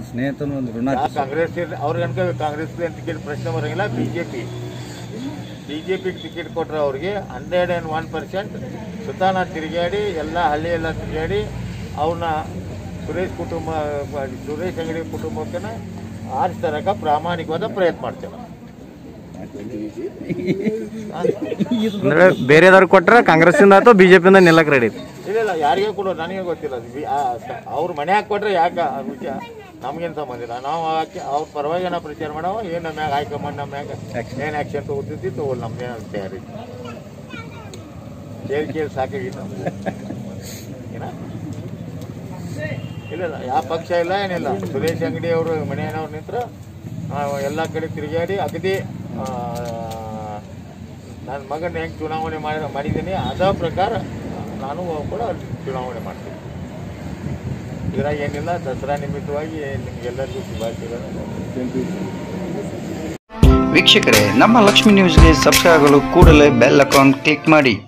ಸ್ನೇಹಿತನು ಒಂದು ಋಣ ಯಾವ ಕಾಂಗ್ರೆಸ್ ಅವ್ರಿಗೆ ಅನ್ಕೋ ಕಾಂಗ್ರೆಸ್ ಟಿಕೆಟ್ ಪ್ರಶ್ನೆ ಬರೋಂಗಿಲ್ಲ B J P B J ಪಿಗೆ ಟಿಕೆಟ್ ಕೊಟ್ಟರೆ ಅವ್ರಿಗೆ ಹಂಡ್ರೆಡ್ ಆ್ಯಂಡ್ ಒನ್ ಪರ್ಸೆಂಟ್ ಸುತಾನ ತಿರುಗಾಡಿ ಎಲ್ಲ ಹಳ್ಳಿ ಎಲ್ಲ ತಿರುಗಾಡಿ ಅವ್ರನ್ನ ಸುರೇಶ್ ಕುಟುಂಬ ಸುರೇಶ್ ಅಂಗಡಿ ಕುಟುಂಬಕ್ಕೆ ಆರಿಸ್ತರಕ ಪ್ರಾಮಾಣಿಕವಾದ ಪ್ರಯತ್ನ ಮಾಡ್ತೇವೆ ಅಂದ್ರೆ ಬೇರೆದವ್ರಿಗೆ ಕೊಟ್ರೆ ಕಾಂಗ್ರೆಸ್ಸಿಂದ ಅಥವಾ ಬಿಜೆಪಿಯಿಂದ ನಿಲ್ಲಕ್ ರೆಡಿ ಇಲ್ಲ ಇಲ್ಲ ಯಾರಿಗೆ ಕೊಡೋ ನನಗೆ ಗೊತ್ತಿಲ್ಲ ಅದು ಬಿ- ಆ, ಸ- ಅವ್ರ ಮನ್ಯಾಗ ಕೊಟ್ರೆ ಯಾಕೆ ಆ ವಿಷಯ ನಮ್ಗೇನು ಸಂಬಂಧ ಇಲ್ಲ ನಾವು ಹಾಕಿ ಅವ್ರ ಪರವಾಗಿ ನಾವು ಪ್ರಚಾರ ಮಾಡವ ಏನು ನಮ್ಮ ಮ್ಯಾಗ ಹೈಕಮಾಂಡ್ ನಮ್ಮ ಮ್ಯಾಗ ಏನು ಆ್ಯಕ್ಷನ್ ತೊಗೊತಿದ್ದಿ ತೊಗೊಳ್ಳಿ ನಮ್ದೇನು ತಯಾರಿ ಕೇಳಿ ಕೇಳಿ ಸಾಕಾಗಿತ್ತು ನಮ್ಗೆ ಏನ ಇಲ್ಲ ಇಲ್ಲ ಯಾವ ಪಕ್ಷ ಇಲ್ಲ ಏನಿಲ್ಲ ಸುರೇಶ್ ಅಂಗಡಿ ಅವರು ಮನೆಯವ್ರು ನಿಂತ್ರ ಎಲ್ಲ ಕಡೆ ತಿರುಗಾಡಿ ಅಗದಿ ನನ್ನ ಮಗನ ಹೆಂಗೆ ಚುನಾವಣೆ ಮಾಡಿ ಮಾಡಿದ್ದೀನಿ ಅದ ಪ್ರಕಾರ ನಾನು ಕೂಡ ಚುನಾವಣೆ ಮಾಡ್ತೀನಿ ಇದ್ರಾಗ ಏನಿಲ್ಲ ದಸರಾ ನಿಮಿತ್ತವಾಗಿ ನಿಮಗೆಲ್ಲರಿಗೂ ಶುಭಾಶಯಗಳು ವೀಕ್ಷಕರೇ ನಮ್ಮ ಲಕ್ಷ್ಮಿ ನ್ಯೂಸ್ಗೆ ಸಬ್ಸ್ಕ್ರೈಬ್ ಆಗಲು ಕೂಡಲೇ ಬೆಲ್ ಅಕೌಂಟ್ ಕ್ಲಿಕ್ ಮಾಡಿ